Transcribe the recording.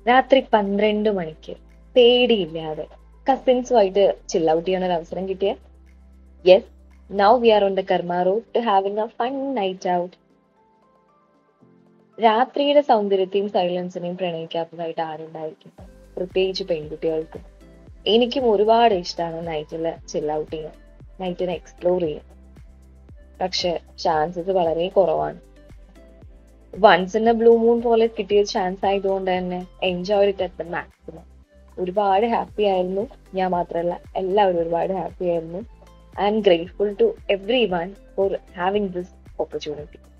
രാത്രി പന്ത്രണ്ട് മണിക്ക് പേടിയില്ലാതെ കസിൻസുമായിട്ട് ചിൽ ഔട്ട് ചെയ്യാൻ ഒരു അവസരം കിട്ടിയ yes now we are on the Karma road to having a fun night out രാത്രിയുടെ സൗന്ദര്യത്തെയും സൈലൻസിനെയും പ്രണയിക്കാത്തതായിട്ട് ആരുണ്ടായിരിക്കും പ്രത്യേകിച്ച് പെൺകുട്ടികൾക്ക് എനിക്കും ഒരുപാട് ഇഷ്ടമാണ് നൈറ്റിൽ ചിൽ ഔട്ട് ചെയ്യാൻ നൈറ്റിനെ എക്സ്പ്ലോർ ചെയ്യാൻ പക്ഷെ ചാൻസസ് വളരെ കുറവാണ് once in a blue moon പോലെ കിട്ടിയ ചാൻസ് ആയതുകൊണ്ട് തന്നെ enjoy it at the maximum ഒരുപാട് ഹാപ്പി ആയിരുന്നു ഞാൻ മാത്രമല്ല എല്ലാവരും ഒരുപാട് ഹാപ്പി ആയിരുന്നു I'm grateful to everyone for having this opportunity